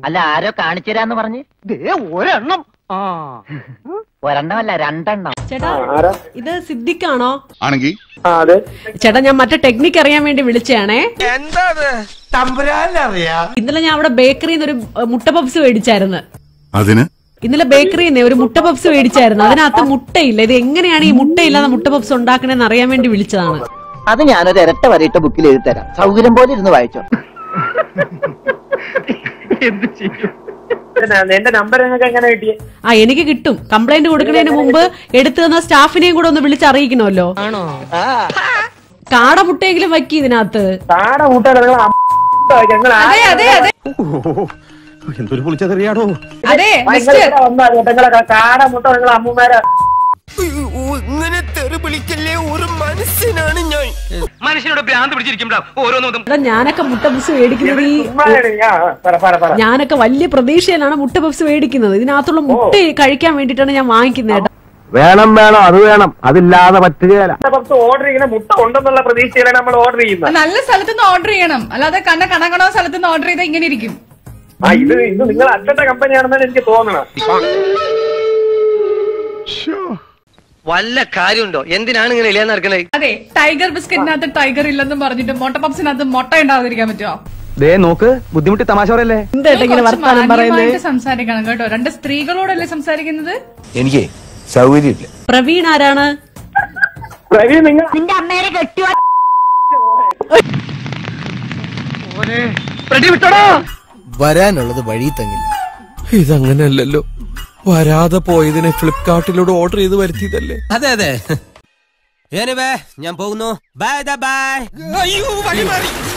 അല്ല ആരോ കാണിച്ചു തരാന്ന് പറഞ്ഞ് ദേ ഒരെണ്ണം ആ ഒരെണ്ണമല്ല രണ്ടെണ്ണം ചേട്ടാ ഇത് സിദ്ദിഖാണോ ആണെങ്കിൽ ആ അതെ ചേട്ടാ ഞാൻ മറ്റേ ടെക്നിക്ക് അറിയാൻ വേണ്ടി വിളിച്ചതാണേ ഇന്നലെ ഞാൻ അവിടെ ബേക്കറിയിൽ നിന്ന് ഒരു ഏ, മുട്ട പപ്സ് മേടിച്ചായിരുന്നു അതിന് ഇന്നലെ ബേക്കറിയിൽ നിന്ന് ഒരു മുട്ട പപ്സ് മേടിച്ചായിരുന്നു അതിനകത്ത് മുട്ടയില്ല ഇത് എങ്ങനെയാണ് ഈ മുട്ടയില്ലാതെ മുട്ട പപ്സ് ഉണ്ടാക്കണേന്ന് അറിയാൻ വേണ്ടി വിളിച്ചതാണ് അത് ഞാനൊരു ഇരട്ട വരയിട്ട ബുക്കിൽ എഴുതി തരാം സൗകര്യം പോലെ ഇരുന്ന് വായിച്ചോ എന്ത് ചെയ്യും പിന്നെ എന്റെ നമ്പർ നിങ്ങൾക്ക് എങ്ങനെ കിട്ടിയേ ആ എനിക്ക് കിട്ടും കംപ്ലൈന്റ് കൊടുക്കുന്നതിന് മുമ്പ് എടുത്തു തന്ന സ്റ്റാഫിനെയും കൂടെ ഒന്ന് വിളിച്ചറിയിക്കണമല്ലോ കാട മുട്ടയെങ്കിലും വയ്ക്കി ഇതിനകത്ത് താടെ കൂട്ടാൻ നിങ്ങൾ ഞങ്ങൾ അതെ അതെ അതെ എന്തൊരു പൊളിച്ചതെറിയാടോ അതെ നിങ്ങൾ ഇവിടെ വന്നാൽ കേട്ടോ, നിങ്ങളെ കാട മുട്ട നിങ്ങളെ അമ്മൂമ്മേരെ മനുഷ്യനോട് ഭ്രാന്ത് പിടിച്ചിരിക്കുമ്പോഴാ ഓരോന്നും എടാ, ഞാനൊക്കെ മുട്ട പപ്സ് മേടിക്കുന്നത് ഈ ചുമ്മാതാണ് ഞാൻ പറ പറ പറ ഞാനൊക്കെ വലിയ പ്രതീക്ഷയിലാണ് മുട്ട പപ്സ് മേടിക്കുന്നത് ഇതിനകത്തുള്ള മുട്ട കഴിക്കാൻ വേണ്ടിയിട്ടാണ് ഞാൻ വാങ്ങിക്കുന്നത് കേട്ടോ വേണം വേണം അത് വേണം അതില്ലാതെ പറ്റുകയില്ല കുറച്ച് ഓർഡർ ചെയ്യുന്ന മുട്ട ഉണ്ടെന്നുള്ള പ്രതീക്ഷയിലാണ് നമ്മൾ ഓർഡർ ചെയ്യുന്നത് നല്ല സ്ഥലത്തുനിന്ന് ഓർഡർ ചെയ്യണം അല്ലാതെ കണ്ണ കണക്കണോ സ്ഥലത്തുനിന്ന് ഓർഡർ ചെയ്താൽ ഇങ്ങനെ ഇരിക്കും ആ ഇത് ഇത് നിങ്ങൾ അച്ഛന്റെ കമ്പനിയാണെന്നാണ് എനിക്ക് തോന്നണം വല്ല കാര്യമുണ്ടോ എന്തിനാണ് ഇങ്ങനെ ഇല്ലാന്ന് നടക്കണേ അതെ ടൈഗർ ബിസ്ക്കറ്റിനകത്ത് ടൈഗർ ഇല്ലെന്നും പറഞ്ഞിട്ട് മുട്ട പപ്സിനകത്ത് മുട്ട ഉണ്ടാവാതിരിക്കാൻ പറ്റുമോ ദേ നോക്ക് ബുദ്ധിമുട്ടി തമാശ പറയല്ലേ എന്തായിട്ട് ഇങ്ങനെ കുറച്ച് വർത്താനം പറയുന്നത് മാന്യമായിട്ട് സംസാരിക്കണം കേട്ടോ രണ്ട് സ്ത്രീകളോടല്ലേ സംസാരിക്കുന്നത് എനിക്ക് സൗകര്യമില്ല പ്രവീൺ ആരാണ് രവി നിങ്ങൾ നിന്റെ അമ്മേനെ കെട്ടിയോ വരാനുള്ളത് വഴി തങ്ങില്ല ഇതങ്ങനെയല്ലല്ലോ വരാതെ പോയതിനെ ഫ്ലിപ്കാർട്ടിലൂടെ ഓർഡർ ചെയ്ത് വരുത്തിയതല്ലേ അതെ അതെ ഞാൻ പോകുന്നു ബൈ ബൈ അയ്യോ വഴി മാറി